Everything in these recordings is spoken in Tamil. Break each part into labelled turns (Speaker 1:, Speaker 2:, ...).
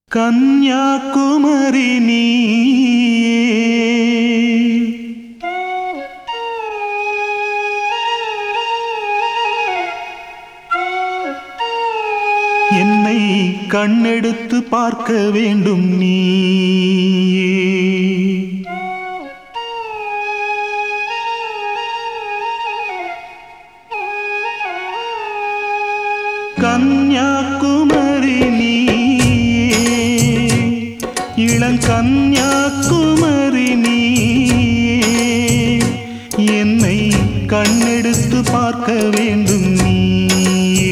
Speaker 1: கன்யாகுமரி நீயே என்னை கண்ணெடுத்து பார்க்க வேண்டும் நீயே கன்யாகுமரி நீயே இளங்கன்யாகுமரி நீயே என்னை கண்ணெடுத்து பார்க்க வேண்டும் நீயே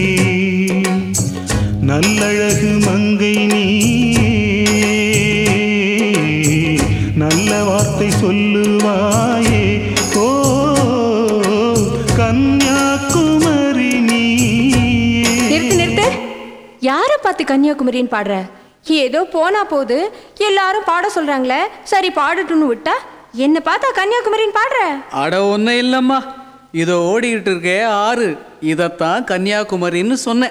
Speaker 1: நல்லழகு மங்கை நீயே நல்ல வார்த்தை சொல்லுவாயே ஓ கன்யாகுமரி நீயே
Speaker 2: நிறுத்து நிறுத்து யாரை பார்த்து கன்னியாகுமரின்னு பாடுற ஏதோ போனா போது எல்லாரும் பாட சொல்றாங்களே சரி பாடட்டும்னு விட்டா என்ன பார்த்தா கன்னியாகுமரின்னு பாடுற
Speaker 3: அட ஒன்றும் இல்லைம்மா இதோ ஓடிக்கிட்டு இருக்கே ஆறு இதைத்தான் கன்னியாகுமரின்னு சொன்னேன்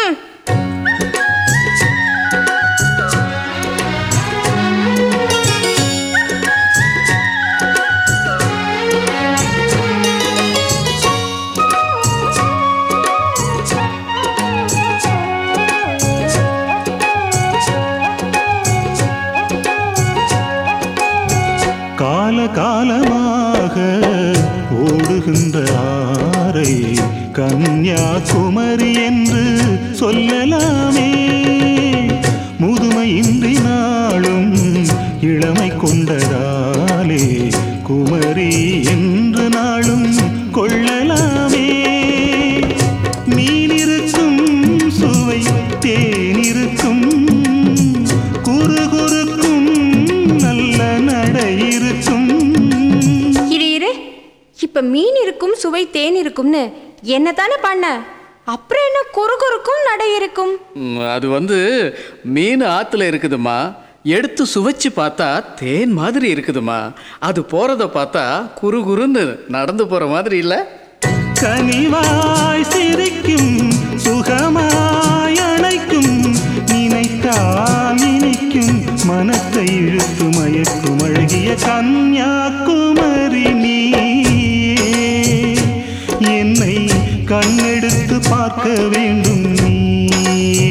Speaker 1: கால காலமாக ஓடுகின்ற ஆரை கன்யாகுமரி என்று சொல்லலாமே முதுமையின்றி நாளும் இளமை கொண்டதாலே குமரி என்று நாளும் கொள்ளலாமே மீனிருக்கும் சுவை தேனிருக்கும் குறுகுறுக்கும் நல்ல நடை இருக்கும்
Speaker 2: இரு இரு இப்ப மீன் இருக்கும் சுவை தேன் இருக்கும்னு என்ன தானே பண்ண அப்புறம் என்ன குறுகுறுக்கும் நடை இருக்கும்
Speaker 3: ம், அது வந்து மீன் ஆற்றுல இருக்குதுமா எடுத்து சுவைச்சு பார்த்தா தேன் மாதிரி இருக்குதுமா அது போகிறத பார்த்தா குறு குறுன்னு நடந்து போகிற மாதிரி இல்லை
Speaker 1: கனிவாய் சிரிக்கும் சுகமாய் அணைக்கும் நினைத்தால் நினைக்கும் மனத்தை இழுத்து மயக்கும் அழகிய கன்யாகுமரி நீயே என்னை கண்ணெடுத்து பார்க்க வேண்டும் நீயே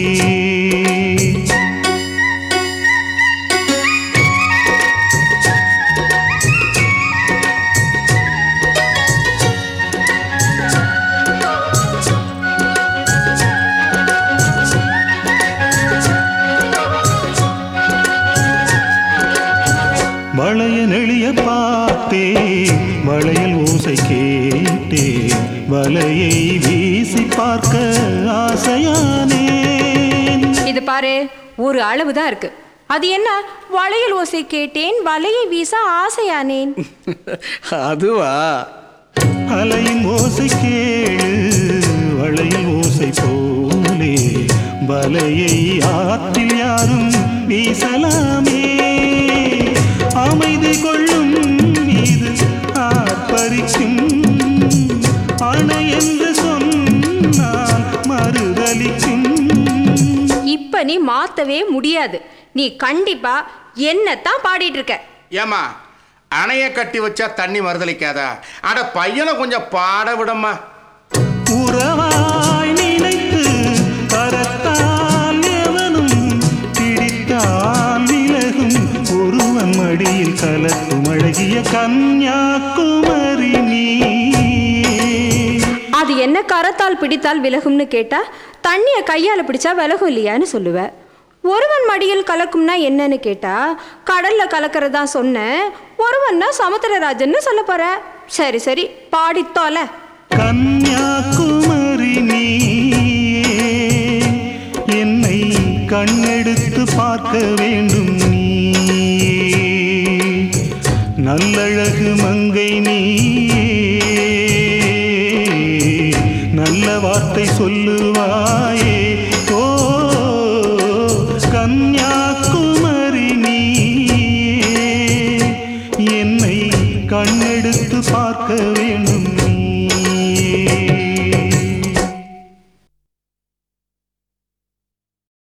Speaker 1: வளைய நெளிய பார்த்தே வளையல் ஓசை கேட்டே வலையை வீசி பார்க்க ஆசையானேன்
Speaker 2: இது பாரு ஒரு அளவு தான் இருக்கு அது என்ன வளையல் ஓசை கேட்டேன் வலையை வீச ஆசையானேன்
Speaker 3: அதுவா
Speaker 1: அலையின் ஓசை கேளு வளையல் ஓசை போலே வலையை ஆற்றில் யாரும் வீசலாமே அமைதி கொள்ளும் மீது ஆர்ப்பரிக்கும் அணை என்று சொன்னால் மறுதலிக்கும்
Speaker 2: இப்ப நீ மாத்தவே முடியாது நீ கண்டிப்பா என்னத்தான் பாடிட்டு இருக்க
Speaker 4: ஏம்மா அணைய கட்டி வச்சா தண்ணி மறுதளிக்காதா அட பையனை கொஞ்சம் பாட விடம்மா
Speaker 1: உறவாய் நினைத்து கரத்தால் எவனும் பிடித்தால் விலகும் ஒருவன் மடியில் கலக்கும் அழகிய கன்யாகுமரி நீ
Speaker 2: அது என்ன கரத்தால் பிடித்தால் விலகும்னு கேட்டா தண்ணிய கையால பிடிச்சா விலகும் இல்லையான்னு சொல்லுவ ஒருவன் மடியில் கலக்கும்னா என்னன்னு கேட்டா கடல்ல கலக்கிறதா சொன்னேன் ஒருவன்னா சமுத்திரராஜன்னு சொல்ல போற சரி சரி பாடித்தோல
Speaker 1: கன்யாகுமரி நீ என்னை கண்ணெடுத்து பார்க்க வேண்டும் நீ நல்லழகு மங்கை நீ நல்ல வார்த்தை சொல்லுவாயே ஓ கன்யா